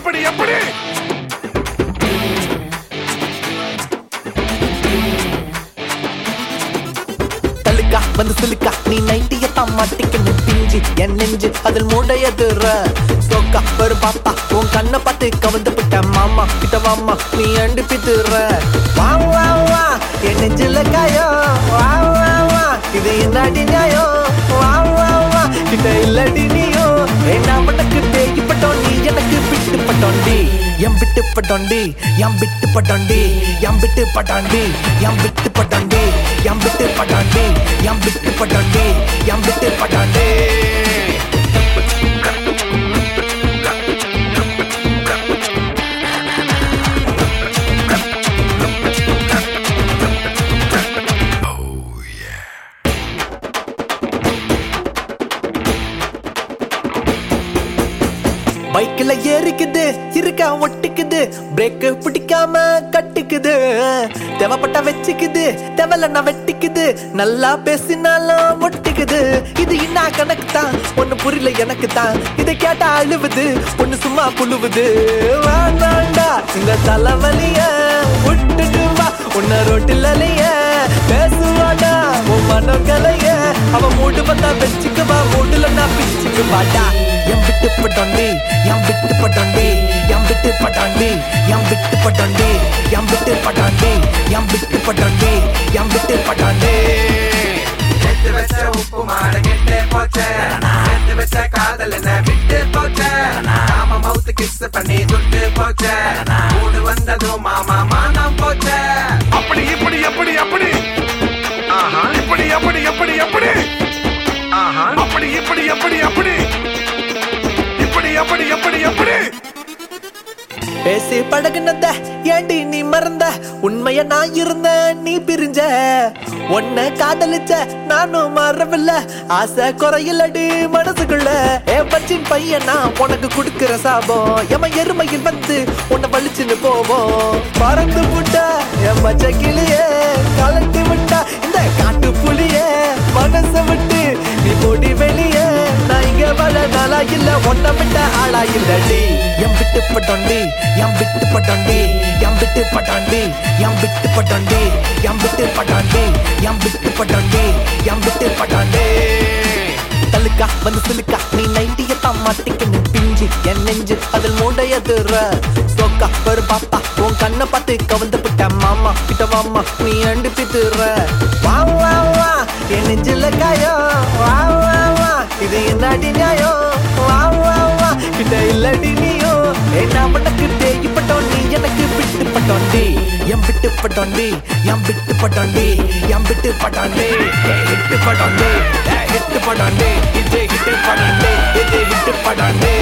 எப்படி எப்படி தலுக்கா வந்து சிலுக்கா நீ நைட்டியத்தான் மாட்டிக்கணும் பிஞ்சு என் நெஞ்சு அதில் மூடையதுற சோக்கா ஒரு பாப்பா உன் கண்ணை பார்த்து கவந்து விட்ட மாமா கிட்ட வாமா நீ அண்டு பித்துற வா வா வா என் நெஞ்சில காயம் வா வா வா இது என்னடி நியாயம் வா வா வா கிட்ட இல்லடி நீயும் என்ன உனக்கு தேய் பட்டோம் நீ எனக்கு விட்டு பட்டோண்டி எம் விட்டு பட்டோண்டி எம் விட்டு பட்டோண்டி எம் விட்டு பட்டாண்டி எம் விட்டு பட்டாண்டி எம் விட்டு பட்டாண்டி எம் விட்டு பட்டாண்டி எம் விட்டு பட்டாண்டி பைக்ல ஏறிக்குது இருக்க ஒட்டிக்குது பிரேக் பிடிக்காம கட்டிக்குது தேவைப்பட்ட வச்சுக்குது தேவையில்ல வெட்டிக்குது நல்லா பேசினாலும் ஒட்டிக்குது இது என்ன கணக்கு தான் ஒண்ணு புரியல எனக்கு தான் இதை கேட்டா அழுவுது ஒண்ணு சும்மா புழுவுது வேண்டாண்டா இந்த தலைவலிய விட்டுட்டு வா உன்ன ரோட்டில் அலைய பேசுவாடா உன் மனம் கலைய அவ மூடு வந்தா வச்சுக்குவா மூடுல நான் பிச்சுக்கு வாடா எம் விட்டு பட்டாண்டி எம் விட்டு பட்டாண்டி எம் விட்டு பட்டாண்டி எம் விட்டு பட்டாண்டி எம் விட்டு பட்டாண்டி எம் விட்டு பட்டாண்டி எம் விட்டு பட்டாண்டி எடுத்து வச்ச உப்பு மாட கெட்டு போச்சே எடுத்து வச்ச காதல் என்ன விட்டு போச்சே நாம மவுத்து கிஸ் பண்ணி துட்டு போச்சே கூடு வந்ததும் மாமா மானம் போச்சே அப்படி இப்படி எப்படி எப்படி ஆஹா இப்படி எப்படி எப்படி எப்படி ஆஹா அப்படி இப்படி எப்படி எப்படி இப்படி எப்படி எப்படி எப்படி பேசி பழகுனத ஏண்டி நீ மறந்த உண்மைய நான் இருந்த நீ பிரிஞ்ச உன்னை காதலிச்ச நானும் மறவில்ல ஆசை குறையிலடி மனசுக்குள்ள ஏ பச்சின் பையன் நான் உனக்கு கொடுக்கிற சாபம் எம எருமையில் வந்து உன்னை வலிச்சுன்னு போவோம் பறந்து விட்டா என் பச்சை கிளியே கலந்து விட்டா இந்த காட்டு புலியே மனசை விட்டு நீ மூடி வெளியே நான் இங்க வள நாளா இல்ல ஒன்ன விட்ட ஆளா இல்லடி எம் விட்டு பட்டாண்டி எம் விட்டு பட்டாண்டி எம் விட்டு பட்டாண்டி எம் விட்டு பட்டாண்டி எம் விட்டு பட்டாண்டி எம் விட்டு பட்டாண்டி எம் விட்டு பட்டாண்டி தலுக்கா வந்து சிலுக்கா நீ நைட்டியத்தான் மாட்டிக்கணும் பிஞ்சு என் நெஞ்சு அதில் மூடையதுற சோக்கா ஒரு பாப்பா உன் கண்ணை பார்த்து கவந்து விட்ட மாமா கிட்ட வாமா நீ அண்டு பித்துற வா வா வா என் நெஞ்சில காயம் வா வா வா இது என்னடி நியாயம் வா வா வா கிட்ட இல்லடி நீயும் என்ன உனக்கு தேய் பட்டோம் நீ எனக்கு விட்டு பட்டோண்டி எம் விட்டு பட்டோண்டி எம் விட்டு பட்டோண்டி எம் விட்டு பட்டாண்டி ஹிட்டு பட்டாண்டி ஹிட்டு பட்டாண்டி இது ஹிட்டு பட்டாண்டி இது ஹிட்டு பட்டாண்டி